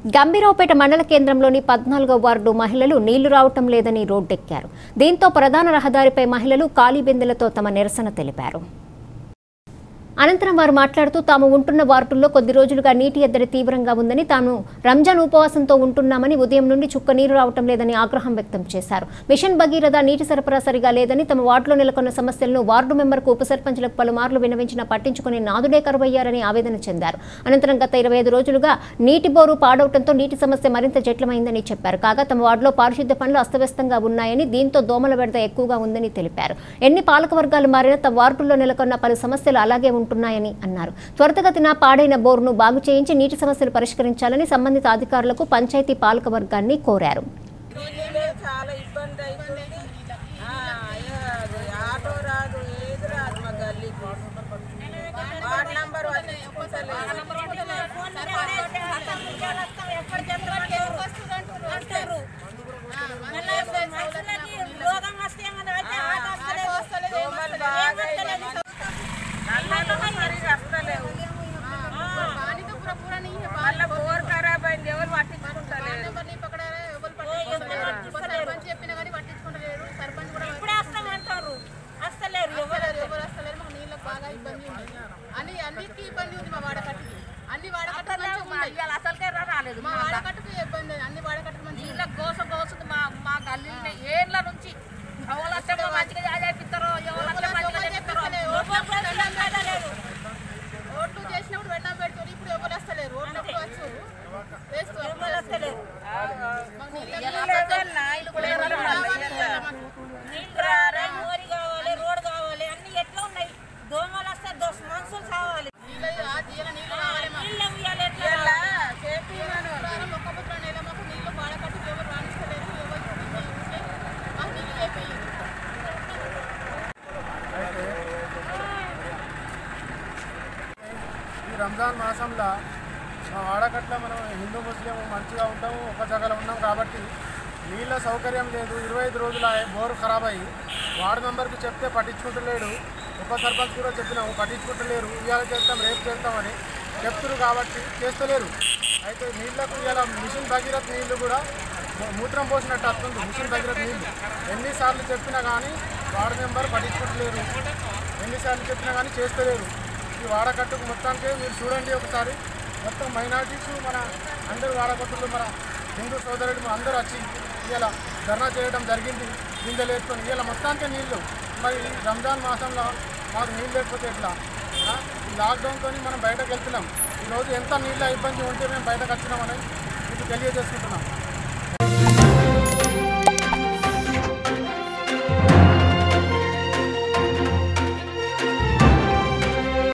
గంభీరావుపేట మండల కేంద్రంలోని పద్నాలుగో వార్డు మహిళలు నీళ్లు రావటం లేదని రోడ్డెక్కారు దీంతో ప్రధాన రహదారిపై మహిళలు ఖాళీ బిందెలతో తమ నిరసన తెలిపారు అనంతరం వారు మాట్లాడుతూ తాము ఉంటున్న వార్డుల్లో కొద్ది రోజులుగా నీటి ఎద్దడి తీవ్రంగా ఉందని తాము రంజాన్ ఉపవాసంతో ఉంటున్నామని ఉదయం నుండి చుక్క నీరు రావటం లేదని ఆగ్రహం వ్యక్తం చేశారు మిషన్ భగీరథ నీటి సరఫరా సరిగా లేదని తమ వార్డులో నెలకొన్న సమస్యలను వార్డు మెంబర్కు ఉప సర్పంచ్లకు పలుమార్లు వినవించినా పట్టించుకుని నాదుడే కరువయ్యారని ఆవేదన చెందారు అనంతరం గత ఇరవై ఐదు రోజులుగా నీటి బోరు పాడవటంతో నీటి సమస్య మరింత జటిలమైందని చెప్పారు కాగా తమ వార్డులో పారిశుద్ధ్య పనులు అస్తవ్యస్తంగా ఉన్నాయని దీంతో దోమల బెడద ఎక్కువగా ఉందని తెలిపారు ఎన్ని పాలక వర్గాలు మారినా తమ వార్డుల్లో నెలకొన్న పలు సమస్యలు అలాగే ఉంటున్నాయని అన్నారు త్వరితగతిన పాడైన బోరును బాగు చేయించి నీటి సమస్యలు పరిష్కరించాలని సంబంధిత అధికారులకు పంచాయతీ పాలక వర్గాన్ని కోరారు రోజులే చాలా ఇబ్బంది అవుతుంది ఆ, అయ్యో, అది ఆటో రాదు ఏది రాదు మా గల్లీకి వార్డ్ నంబర్ మళ్ళీ బోర్ ఖరాబ్ అయింది ఎవరు పట్టించుకుంటలేరు చెప్పినా కానీ పట్టించుకుంటలేరు సర్పంచ్ కూడా ఇప్పుడే వస్తామంటారు వస్తలేరు ఎవరు వస్తలేరు, ఎవరు వస్తలేరు మాకు నీళ్ళకి బాగా ఇబ్బంది ఉంది అన్ని అన్నిటికీ ఇబ్బంది ఉంది మా వాడకట్టుకి అన్ని వాడకట్టు మంచిగా ఉన్నాయి ఇవాళ అసలుకే రాలేదు మా వాడకట్టుకి ఇబ్బంది ఉంది. అన్ని వాడకట్టు మంచిగా నీళ్ళ కోసం కోసుంది మా మా గల్లీలో ఏళ్ళ నుంచి ఎవరు వస్తే మంచిగా చేపిస్తారో ఎవరు వస్తే మంచిగా చేపిస్తారో ఓట్లు చేసినప్పుడు వెంటనే పెడుతుంది ఇప్పుడు ఎవరు వస్తలేరు ఓట్లు ఎప్పుడు వచ్చారు వేస్తారు మాకు నీళ్ళకి నీళ్ళు రావాలి మోరి కావాలి రోడ్ కావాలి అన్ని ఎట్లా ఉన్నాయి దోమలు వస్తే దోస మనుషులు కావాలి నీళ్ళు ఆ తీయన నీళ్ళు కావాలి మాకు. నీళ్ళు ఇవ్వాలి ఎట్లా ఇలా చేపిమను పురాణం మొక్కపుత్ర నెల మాకు నీళ్ళు వాడకట్టుకి ఎవరు రాణిస్తలేరు ఎవరు చూపించే మాకు నీళ్ళు అయిపోయి ఈ రంజాన్ మాసంలో మా వాడకట్ల మనం హిందూ ముస్లిం మంచిగా ఉంటాము ఒక జగలో ఉన్నాం కాబట్టి నీళ్ళ సౌకర్యం లేదు ఇరవై ఐదు రోజులు ఆ బోరు ఖరాబ్ అయ్యి వార్డు మెంబర్కి చెప్తే పట్టించుకుంటలేడు ఉప సర్పంచ్ కూడా చెప్పినాము పట్టించుకుంటలేరు ఇవాళ చేస్తాం రేపు చేస్తామని చెప్తున్నారు కాబట్టి చేస్తలేరు అయితే నీళ్లకు ఇవాళ మిషన్ భగీరథ నీళ్లు కూడా మూ- మూత్రం పోసినట్టు వస్తుంది మిషన్ భగీరథ నీళ్లు ఎన్నిసార్లు చెప్పినా కానీ వార్డు మెంబర్ పట్టించుకుంటలేరు ఎన్నిసార్లు చెప్పినా కానీ చేస్తలేరు ఈ వాడకట్టుకు మొత్తానికి మీరు చూడండి ఒకసారి మొత్తం మైనార్టీస్ మన అందరు వాడకట్టులు మన హిందూ సోదరులు అందరూ వచ్చి ఇవాళ ధర్నా చేయడం జరిగింది బిందె లేసుకొని ఇవాళ మొత్తానికి నీళ్లు మరి ఈ రంజాన్ మాసంలో మాకు నీళ్ళు లేకపోతే ఎట్లా ఆ? ఈ లాక్డౌన్తో మనం బయటకు వెళ్తున్నాం ఈరోజు ఎంత నీళ్ళ ఇబ్బంది ఉంటే మేము బయటకు వచ్చినామని మీకు తెలియజేసుకుంటున్నాం